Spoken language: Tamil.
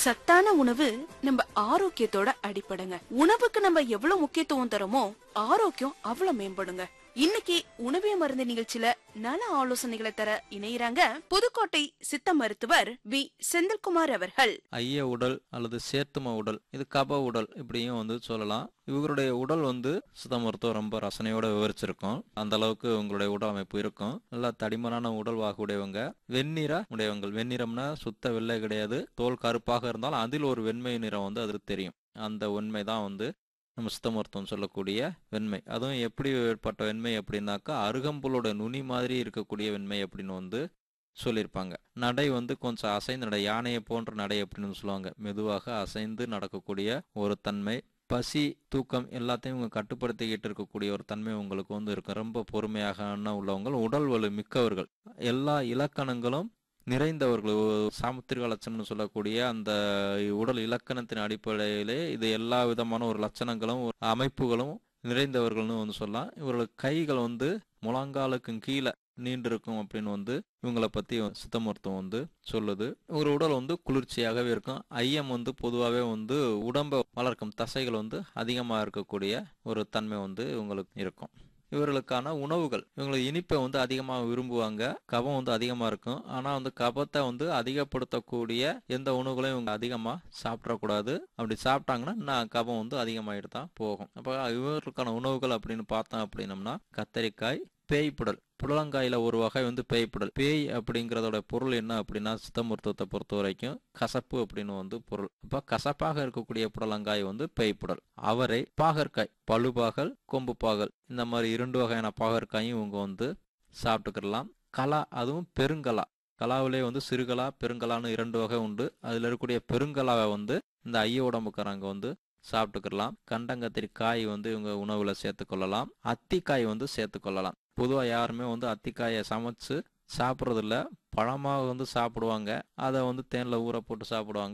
சத்தான உணவு நம்ம ஆரோக்கியத்தோட அடிப்படைங்க உணவுக்கு நம்ம எவ்வளவு முக்கியத்துவம் தரோமோ ஆரோக்கியம் அவ்வளவு மேம்படுங்க இன்னைக்கு உணவே மருந்து நிகழ்ச்சியில நல ஆலோசனைகளை தர இணையறாங்க புதுக்கோட்டை சித்த மருத்துவர் வி செந்தில்குமார் அவர்கள் ஐய உடல் அல்லது சேர்த்தும உடல் இது கப உடல் இப்படியும் வந்து சொல்லலாம் இவங்களுடைய உடல் வந்து சுத்த மருத்துவம் ரொம்ப ரசனையோட விவரிச்சிருக்கும் அந்த அளவுக்கு உங்களுடைய உடல் அமைப்பு இருக்கும் நல்லா தடிமனான உடல் வாகு உடையவங்க வெண்ணிற உடையவங்க வெண்ணிறம்னா சுத்த வெள்ளை கிடையாது தோல் கருப்பாக இருந்தாலும் அதில் ஒரு வெண்மை நிறம் வந்து அதுக்கு தெரியும் அந்த உண்மை தான் வந்து நம்ம சித்த மருத்துவம் சொல்லக்கூடிய வெண்மை அதுவும் எப்படி ஏற்பட்ட வெண்மை அப்படின்னாக்கா அருகம்புலோட நுனி மாதிரி இருக்கக்கூடிய வெண்மை அப்படின்னு வந்து சொல்லியிருப்பாங்க நடை வந்து கொஞ்சம் அசைந்து நடை யானையை போன்ற நடை அப்படின்னு சொல்லுவாங்க மெதுவாக அசைந்து நடக்கக்கூடிய ஒரு தன்மை பசி தூக்கம் எல்லாத்தையும் இவங்க கட்டுப்படுத்திக்கிட்டு இருக்கக்கூடிய ஒரு தன்மை உங்களுக்கு வந்து இருக்கும் ரொம்ப பொறுமையாக உள்ளவங்க உடல் வலு மிக்கவர்கள் எல்லா இலக்கணங்களும் நிறைந்தவர்கள் ஒ- சாமுத்திரிக லட்சணம்னு சொல்லக்கூடிய அந்த உடல் இலக்கணத்தின் அடிப்படையிலே இது எல்லா விதமான ஒரு லட்சணங்களும் ஒரு அமைப்புகளும் நிறைந்தவர்கள்னு வந்து சொல்லலாம் இவர்களுக்கு கைகள் வந்து முழங்காலுக்கு கீழே நீண்டிருக்கும் அப்படின்னு வந்து இவங்களை பத்தி சித்த மருத்துவம் வந்து சொல்லுது ஒரு உடல் வந்து குளிர்ச்சியாகவே இருக்கும் ஐயம் வந்து பொதுவாகவே வந்து உடம்பை வளர்க்கும் தசைகள் வந்து அதிகமாக இருக்கக்கூடிய ஒரு தன்மை வந்து இவங்களுக்கு இருக்கும் இவர்களுக்கான உணவுகள் இவங்களுக்கு இனிப்பை வந்து அதிகமாக விரும்புவாங்க கபம் வந்து அதிகமாக இருக்கும் ஆனால் வந்து கபத்தை வந்து அதிகப்படுத்தக்கூடிய எந்த உணவுகளையும் இவங்க அதிகமாக சாப்பிடக்கூடாது அப்படி சாப்பிட்டாங்கன்னா நான் கபம் வந்து அதிகமாகிட்டு தான் போகும் அப்போ இவர்களுக்கான உணவுகள் அப்படின்னு பார்த்தோம் அப்படின்னம்னா கத்தரிக்காய் பேய்ப்புடல் புடலங்காயில ஒரு வகை வந்து பேய்ப்புடல் பேய் அப்படிங்கிறதோட பொருள் என்ன அப்படின்னா சித்த மருத்துவத்தை பொறுத்த வரைக்கும் கசப்பு அப்படின்னு வந்து பொருள் அப்ப கசப்பாக இருக்கக்கூடிய புடலங்காய் வந்து பேய்ப்புடல் அவரை பாகற்காய் பழுபாகல் கொம்பு பாகல் இந்த மாதிரி இரண்டு வகையான பாகற்காயும் இவங்க வந்து சாப்பிட்டுக்கிடலாம் கலா அதுவும் பெருங்கலா கலாவிலே வந்து சிறுகலா பெருங்கலான்னு இரண்டு வகை உண்டு அதுல இருக்கக்கூடிய பெருங்கலாவை வந்து இந்த ஐய உடம்புக்காரங்க வந்து சாப்பிட்டுக்கிடலாம் கண்டங்கத்திரி காய் வந்து இவங்க உணவுல சேர்த்துக்கொள்ளலாம் அத்திக்காய் வந்து சேர்த்துக்கொள்ளலாம் பொதுவாக யாருமே வந்து அத்திக்காயை சமைச்சு சாப்பிட்றதில்ல பழமாக வந்து சாப்பிடுவாங்க அதை வந்து தேனில் ஊற போட்டு சாப்பிடுவாங்க